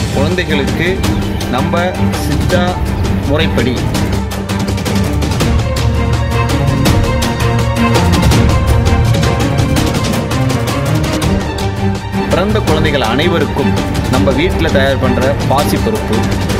குழந்தைகளுக்கு நம்ம சித்தா முறைப்படி பிறந்த குழந்தைகள் அனைவருக்கும் நம்ம வீட்டில் தயார் பண்ணுற பாசிப்பருப்பு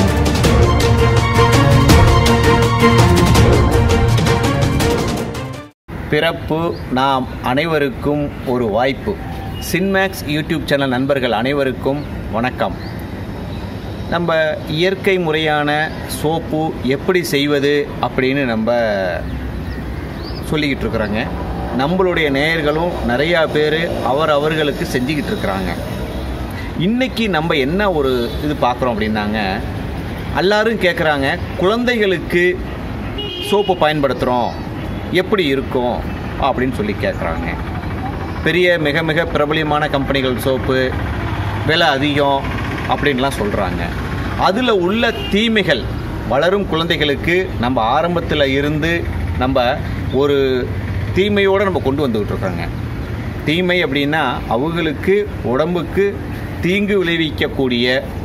பிறப்பு நாம் அனைவருக்கும் ஒரு வாய்ப்பு சின்மேக்ஸ் யூடியூப் சேனல் நண்பர்கள் அனைவருக்கும் வணக்கம் நம்ம இயற்கை முறையான சோப்பு எப்படி செய்வது அப்படின்னு நம்ம சொல்லிக்கிட்டு இருக்கிறாங்க நம்மளுடைய நேயர்களும் நிறையா பேர் அவர் அவர்களுக்கு செஞ்சுக்கிட்டு இருக்கிறாங்க இன்னைக்கு நம்ம என்ன ஒரு இது பார்க்குறோம் அப்படின்னாங்க எல்லாரும் கேட்குறாங்க குழந்தைகளுக்கு சோப்பு பயன்படுத்துகிறோம் எப்படி இருக்கும் அப்படின்னு சொல்லி கேட்குறாங்க பெரிய மிக மிக பிரபலியமான கம்பெனிகள் சோப்பு விலை அதிகம் அப்படின்லாம் சொல்கிறாங்க அதில் உள்ள தீமைகள் வளரும் குழந்தைகளுக்கு நம்ம ஆரம்பத்தில் இருந்து நம்ம ஒரு தீமையோடு நம்ம கொண்டு வந்துக்கிட்டு இருக்காங்க தீமை அப்படின்னா அவங்களுக்கு உடம்புக்கு தீங்கு விளைவிக்கக்கூடிய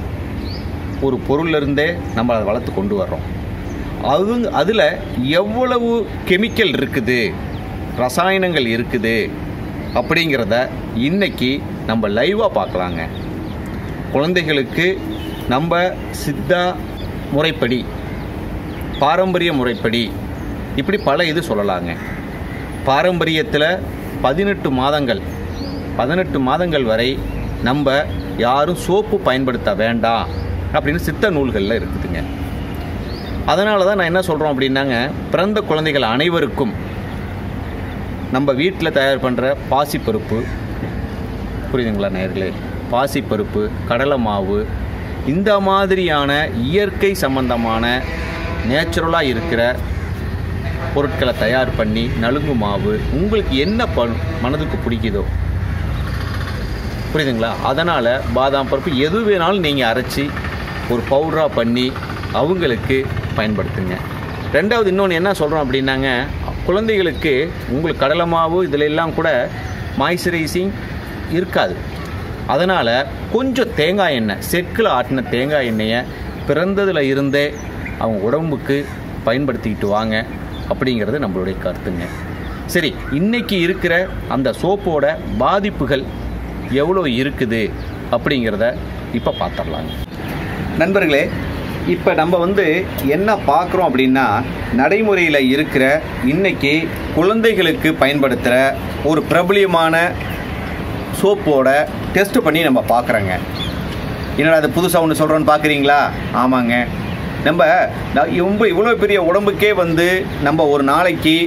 ஒரு பொருளிலிருந்தே நம்ம அதை வளர்த்து கொண்டு வர்றோம் அவங்க அதில் எவ்வளவு கெமிக்கல் இருக்குது ரசாயனங்கள் இருக்குது அப்படிங்கிறத இன்னைக்கு நம்ம லைவாக பார்க்கலாங்க குழந்தைகளுக்கு நம்ம சித்தா முறைப்படி பாரம்பரிய முறைப்படி இப்படி பல இது சொல்லலாங்க பாரம்பரியத்தில் பதினெட்டு மாதங்கள் பதினெட்டு மாதங்கள் வரை நம்ம யாரும் சோப்பு பயன்படுத்த வேண்டாம் அப்படின்னு சித்த நூல்களில் இருக்குதுங்க அதனால தான் நான் என்ன சொல்கிறோம் அப்படின்னாங்க பிறந்த குழந்தைகள் அனைவருக்கும் நம்ம வீட்டில் தயார் பண்ணுற பாசிப்பருப்பு புரியுதுங்களா நேர்களே பாசிப்பருப்பு கடலை மாவு இந்த மாதிரியான இயற்கை சம்பந்தமான நேச்சுரலாக இருக்கிற பொருட்களை தயார் பண்ணி நலுங்கு மாவு உங்களுக்கு என்ன ப மனதுக்கு பிடிக்குதோ புரியுதுங்களா அதனால் பாதாம் பருப்பு எது வேணாலும் நீங்கள் அரைச்சி ஒரு பவுடராக பண்ணி அவங்களுக்கு பயன்படுத்துங்க ரெண்டாவது இன்னொன்று என்ன சொல்கிறோம் அப்படின்னாங்க குழந்தைகளுக்கு உங்களுக்கு கடலை மாவு இதில் எல்லாம் கூட மாய்ஸ்சரைசிங் இருக்காது அதனால் கொஞ்சம் தேங்காய் எண்ணெய் செக்கில் ஆட்டின தேங்காய் எண்ணெயை பிறந்ததில் இருந்தே அவங்க உடம்புக்கு பயன்படுத்திக்கிட்டு வாங்க அப்படிங்கிறது நம்மளுடைய கருத்துங்க சரி இன்னைக்கு இருக்கிற அந்த சோப்போட பாதிப்புகள் எவ்வளோ இருக்குது அப்படிங்கிறத இப்போ பார்த்துடலாங்க நண்பர்களே இப்போ நம்ம வந்து என்ன பார்க்குறோம் அப்படின்னா நடைமுறையில் இருக்கிற இன்னைக்கு குழந்தைகளுக்கு பயன்படுத்துகிற ஒரு பிரபலியமான சோப்போட டெஸ்ட் பண்ணி நம்ம பார்க்குறோங்க என்னடா அது புதுசாக ஒன்று சொல்கிறோன்னு பார்க்குறீங்களா ஆமாங்க நம்ம ந- ரொம்ப இவ்வளோ பெரிய உடம்புக்கே வந்து நம்ம ஒரு நாளைக்கு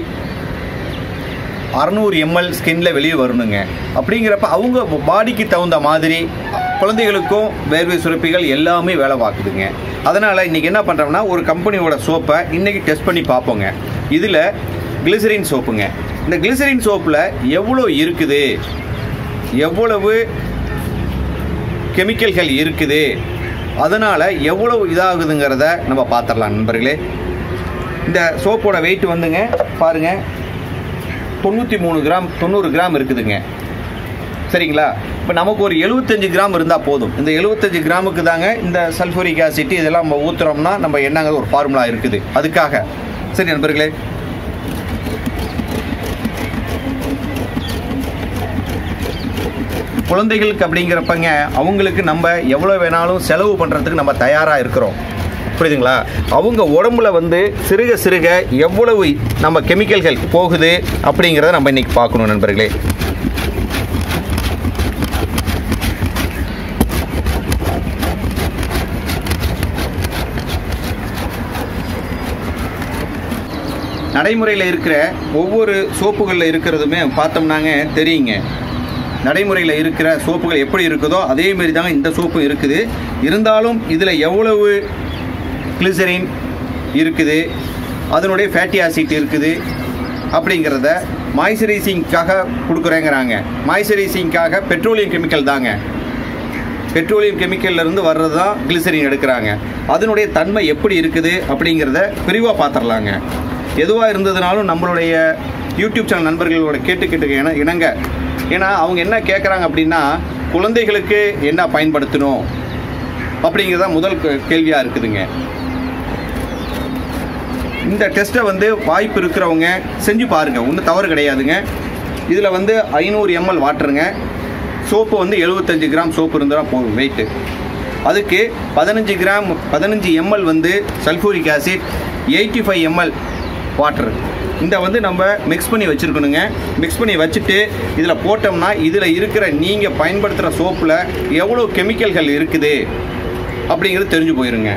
அறநூறு எம்எல் ஸ்கின்ல வெளியே வரணுங்க அப்படிங்கிறப்ப அவங்க பாடிக்கு தகுந்த மாதிரி குழந்தைகளுக்கும் வேர்வை சுரப்பிகள் எல்லாமே வேலை பார்க்குதுங்க அதனால் இன்றைக்கி என்ன பண்ணுறோம்னா ஒரு கம்பெனியோட சோப்பை இன்றைக்கி டெஸ்ட் பண்ணி பார்ப்போங்க இதில் கிளிசரின் சோப்புங்க இந்த கிளிசரின் சோப்பில் எவ்வளோ இருக்குது எவ்வளவு கெமிக்கல்கள் இருக்குது அதனால் எவ்வளவு இதாகுதுங்கிறத நம்ம பார்த்துடலாம் நண்பர்களே இந்த சோப்போட வெயிட் வந்துங்க பாருங்கள் தொண்ணூற்றி மூணு கிராம் தொண்ணூறு கிராம் இருக்குதுங்க சரிங்களா இப்போ நமக்கு ஒரு 75 கிராம் இருந்தால் போதும் இந்த 75 கிராமுக்கு தாங்க இந்த சல்ஃபூரிக் ஆசிட் இதெல்லாம் நம்ம ஊற்றுறோம்னா நம்ம என்னங்க ஒரு ஃபார்முலா இருக்குது அதுக்காக சரி நண்பர்களே குழந்தைகளுக்கு அப்படிங்கிறப்பங்க அவங்களுக்கு நம்ம எவ்வளோ வேணாலும் செலவு பண்ணுறதுக்கு நம்ம தயாராக இருக்கிறோம் புரியுதுங்களா அவங்க உடம்புல வந்து சிறுக சிறுக எவ்வளவு நம்ம கெமிக்கல்கள் போகுது அப்படிங்கிறத நம்ம இன்னைக்கு பார்க்கணும் நண்பர்களே நடைமுறையில் இருக்கிற ஒவ்வொரு சோப்புகளில் இருக்கிறதுமே பார்த்தோம்னாங்க தெரியுங்க நடைமுறையில் இருக்கிற சோப்புகள் எப்படி இருக்குதோ அதே மாதிரி தாங்க இந்த சோப்பு இருக்குது இருந்தாலும் இதில் எவ்வளவு கிளிசரின் இருக்குது அதனுடைய ஃபேட்டி ஆசிட் இருக்குது அப்படிங்கிறத மாய்ஸ்சரைசிங்காக கொடுக்குறேங்கிறாங்க மாய்ஸ்சரைசிங்காக பெட்ரோலியம் கெமிக்கல் தாங்க பெட்ரோலியம் கெமிக்கல்ல இருந்து வர்றது தான் கிளிசரின் எடுக்கிறாங்க அதனுடைய தன்மை எப்படி இருக்குது அப்படிங்கிறத விரிவாக பார்த்துடலாங்க எதுவாக இருந்ததுனாலும் நம்மளுடைய யூடியூப் சேனல் நண்பர்களோட கேட்டு கேட்டு இண இணங்க ஏன்னா அவங்க என்ன கேட்குறாங்க அப்படின்னா குழந்தைகளுக்கு என்ன பயன்படுத்தணும் அப்படிங்கிறதா முதல் கேள்வியாக இருக்குதுங்க இந்த டெஸ்ட்டை வந்து வாய்ப்பு இருக்கிறவங்க செஞ்சு பாருங்கள் ஒன்றும் தவறு கிடையாதுங்க இதில் வந்து ஐநூறு எம்எல் வாட்டருங்க சோப்பு வந்து எழுபத்தஞ்சு கிராம் சோப்பு இருந்தால் போதும் வெயிட்டு அதுக்கு பதினஞ்சு கிராம் பதினஞ்சு எம்எல் வந்து sulphuric acid eighty five ML water இந்த வந்து நம்ம மிக்ஸ் பண்ணி வச்சுருக்கணுங்க மிக்ஸ் பண்ணி வச்சுட்டு இதில் போட்டோம்னா இதில் இருக்கிற நீங்கள் பயன்படுத்துகிற சோப்பில் எவ்வளோ கெமிக்கல்கள் இருக்குது அப்படிங்கிறது தெரிஞ்சு போயிருங்க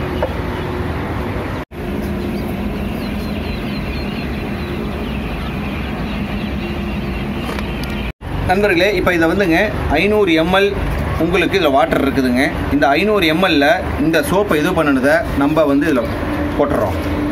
நண்பர்களே இப்போ இதை வந்துங்க ஐநூறு எம்எல் உங்களுக்கு இதில் வாட்டர் இருக்குதுங்க இந்த ஐநூறு எம்எல்ல இந்த சோப்பை இது பண்ணினதை நம்ம வந்து இதில் போட்டுறோம்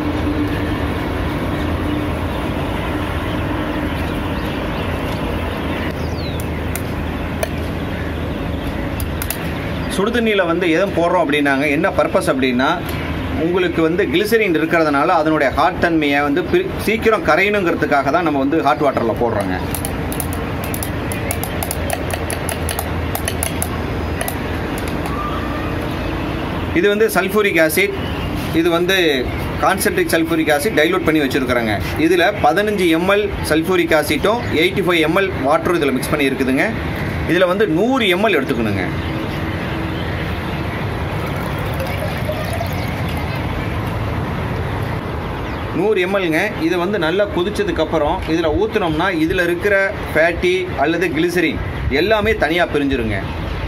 சுடுதண்ணியில் வந்து எதுவும் போடுறோம் அப்படின்னாங்க என்ன பர்பஸ் அப்படின்னா உங்களுக்கு வந்து கிளிசரின் இருக்கிறதுனால அதனுடைய ஹாட் தன்மையை வந்து பிரி- சீக்கிரம் கரையணுங்கிறதுக்காக தான் நம்ம வந்து ஹாட் வாட்டரில் போடுறோங்க இது வந்து சல்ஃபூரிக் ஆசிட் இது வந்து கான்சென்ட்ரிக் சல்ஃபூரிக் ஆசிட் டைலூட் பண்ணி வச்சுருக்குறாங்க இதில் பதினஞ்சு எம்எல் சல்ஃபூரிக் ஆசிட்டும் எயிட்டி ஃபைவ் எம்எல் வாட்டரும் இதில் மிக்ஸ் பண்ணி இருக்குதுங்க இதில் வந்து நூறு எம்எல் எடுத்துக்கணுங்க நூறு எம்எல்ங்க இது வந்து நல்லா கொதிச்சதுக்கப்புறம் இதில் ஊற்றுனோம்னா இதில் இருக்கிற ஃபேட்டி அல்லது கிளிசரின் எல்லாமே தனியாக பிரிஞ்சிருங்க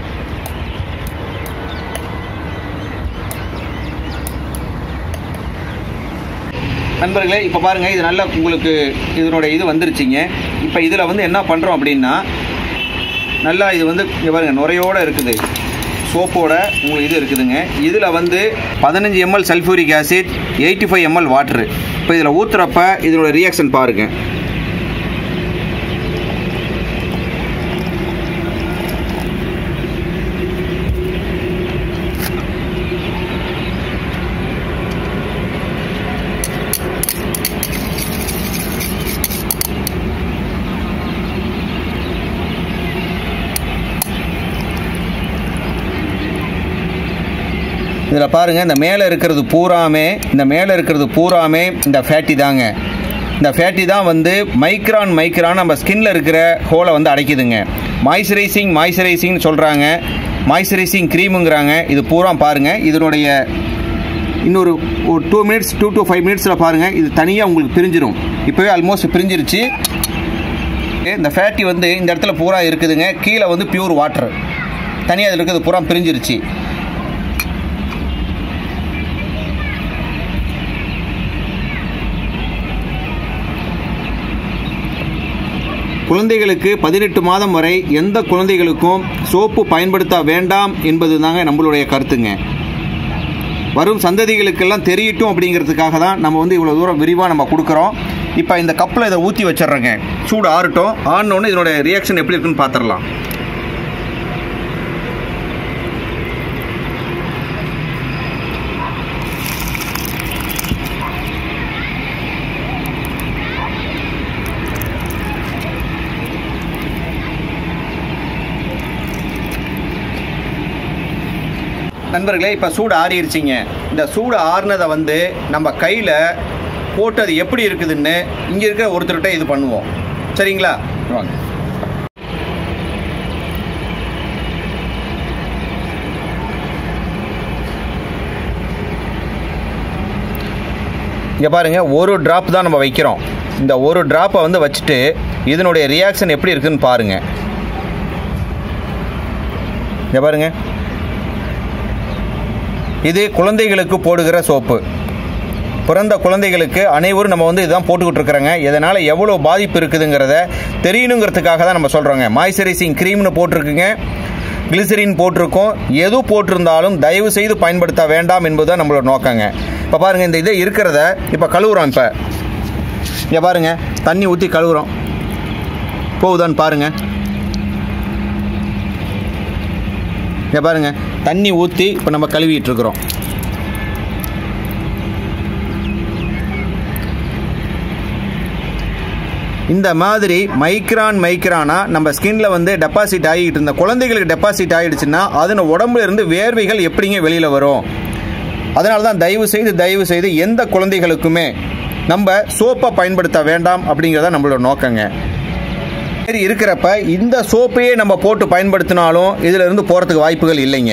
நண்பர்களே இப்போ பாருங்கள் இது நல்லா உங்களுக்கு இதனுடைய இது வந்துருச்சுங்க இப்போ இதில் வந்து என்ன பண்ணுறோம் அப்படின்னா நல்லா இது வந்து இங்கே பாருங்க நுரையோடு இருக்குது சோப்போட உங்களுக்கு இது இருக்குதுங்க இதில் வந்து பதினஞ்சு ML sulphuric acid eighty five ML water இப்போ இதில் ஊற்றுறப்ப இதனோட ரியாக்ஷன் பாருங்கள் இதில் பாருங்கள் இந்த மேலே இருக்கிறது பூராமே இந்த மேலே இருக்கிறது பூராமே இந்த ஃபேட்டி தாங்க இந்த ஃபேட்டி தான் வந்து மைக்ரான் மைக்ரான் நம்ம ஸ்கின்ல இருக்கிற ஹோலை வந்து அடைக்குதுங்க மாய்ஸ்சரைசிங் மாய்ஸ்சரைசிங்னு சொல்கிறாங்க மாய்ஸ்சரைசிங் க்ரீமுங்கிறாங்க இது பூரா பாருங்கள் இதனுடைய இன்னொரு ஒரு two minutes two to five மினிட்ஸில் பாருங்கள் இது தனியாக உங்களுக்கு பிரிஞ்சிடும் இப்போவே ஆல்மோஸ்ட் பிரிஞ்சிருச்சு இந்த ஃபேட்டி வந்து இந்த இடத்துல பூரா இருக்குதுங்க கீழே வந்து பியூர் வாட்டர் தனியாக அதில் இருக்கிறது பூரா பிரிஞ்சிருச்சு குழந்தைகளுக்கு பதினெட்டு மாதம் வரை எந்த குழந்தைகளுக்கும் சோப்பு பயன்படுத்த வேண்டாம் என்பது தாங்க நம்மளுடைய கருத்துங்க வரும் சந்ததிகளுக்கெல்லாம் தெரியட்டும் அப்படிங்கிறதுக்காக தான் நம்ம வந்து இவ்வளோ தூரம் விரிவாக நம்ம கொடுக்குறோம் இப்போ இந்த கப்பில் இதை ஊற்றி வச்சிடுறேங்க சூடு ஆறட்டும் ஆனோடனே இதனுடைய ரியாக்ஷன் எப்படி இருக்குன்னு பார்த்துடலாம் நண்பர்களே இப்போ சூடு ஆறிடுச்சிங்க இந்த சூடு ஆறுனதை வந்து நம்ம கையில் போட்டு அது எப்படி இருக்குதுன்னு இங்கே இருக்கிற ஒருத்தர்கிட்ட இது பண்ணுவோம் சரிங்களா வாங்க இங்கே பாருங்கள் ஒரு ட்ராப் தான் நம்ம வைக்கிறோம் இந்த ஒரு ட்ராப்பை வந்து வச்சுட்டு இதனுடைய ரியாக்ஷன் எப்படி இருக்குன்னு பாருங்கள் இங்கே பாருங்கள் இது குழந்தைகளுக்கு போடுகிற சோப்பு பிறந்த குழந்தைகளுக்கு அனைவரும் நம்ம வந்து இதுதான் போட்டுக்கிட்டு இருக்கிறோங்க இதனால் எவ்வளோ பாதிப்பு இருக்குதுங்கிறத தெரியணுங்கிறதுக்காக தான் நம்ம சொல்கிறோங்க மாய்ஸ்சரைசிங் க்ரீம்னு போட்டிருக்குங்க கிளிசரின் போட்டிருக்கோம் எது போட்டிருந்தாலும் தயவு செய்து பயன்படுத்த வேண்டாம் என்பது தான் நம்மளோட நோக்கங்க இப்போ பாருங்கள் இந்த இது இருக்கிறத இப்போ கழுவுறோம் இப்போ இங்கே பாருங்கள் தண்ணி ஊற்றி கழுவுறோம் போகுதான்னு பாருங்கள் இங்கே பாருங்க தண்ணி ஊற்றி இப்போ நம்ம கழுவிட்டு இருக்கிறோம் இந்த மாதிரி மைக்ரான் மைக்ரானா நம்ம ஸ்கின்ல வந்து டெபாசிட் ஆகிட்டு இருந்த குழந்தைகளுக்கு டெபாசிட் ஆகிடுச்சுன்னா அதன் உடம்புல இருந்து வேர்வைகள் எப்படிங்க வெளியில் வரும் அதனால தான் தயவு செய்து தயவு செய்து எந்த குழந்தைகளுக்குமே நம்ம சோப்பை பயன்படுத்த வேண்டாம் அப்படிங்கிறத நம்மளோட நோக்கங்க சரி இருக்கிறப்ப இந்த சோப்பையே நம்ம போட்டு பயன்படுத்தினாலும் இதில் இருந்து போகிறதுக்கு வாய்ப்புகள் இல்லைங்க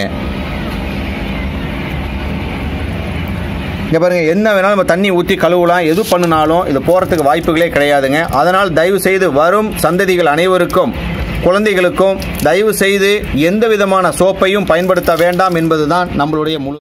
இங்கே பாருங்க என்ன வேணாலும் நம்ம தண்ணி ஊற்றி கழுவலாம் எது பண்ணினாலும் இது போகிறதுக்கு வாய்ப்புகளே கிடையாதுங்க அதனால் தயவு செய்து வரும் சந்ததிகள் அனைவருக்கும் குழந்தைகளுக்கும் தயவு செய்து எந்த விதமான சோப்பையும் பயன்படுத்த வேண்டாம் என்பதுதான் நம்மளுடைய முழு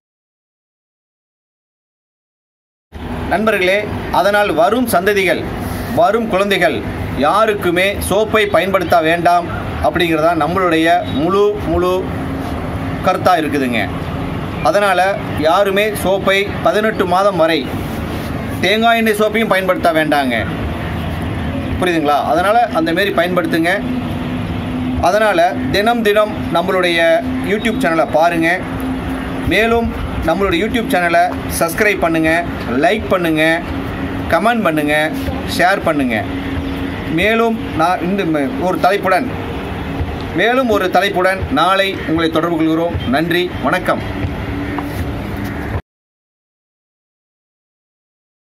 நண்பர்களே அதனால் வரும் சந்ததிகள் வரும் குழந்தைகள் யாருக்குமே சோப்பை பயன்படுத்த வேண்டாம் அப்படிங்கிறதா நம்மளுடைய முழு முழு கருத்தாக இருக்குதுங்க அதனால் யாருமே சோப்பை பதினெட்டு மாதம் வரை தேங்காய் எண்ணெய் சோப்பையும் பயன்படுத்த வேண்டாங்க புரியுதுங்களா அதனால் அந்த மாரி பயன்படுத்துங்க அதனால் தினம் தினம் நம்மளுடைய யூடியூப் சேனலை பாருங்கள் மேலும் நம்மளுடைய யூடியூப் சேனலை சப்ஸ்கிரைப் பண்ணுங்கள் லைக் பண்ணுங்கள் கமெண்ட் பண்ணுங்கள் ஷேர் பண்ணுங்கள் மேலும் நான் இந்த ம- ஒரு தலைப்புடன் மேலும் ஒரு தலைப்புடன் நாளை உங்களை தொடர்பு கொள்கிறோம் நன்றி வணக்கம்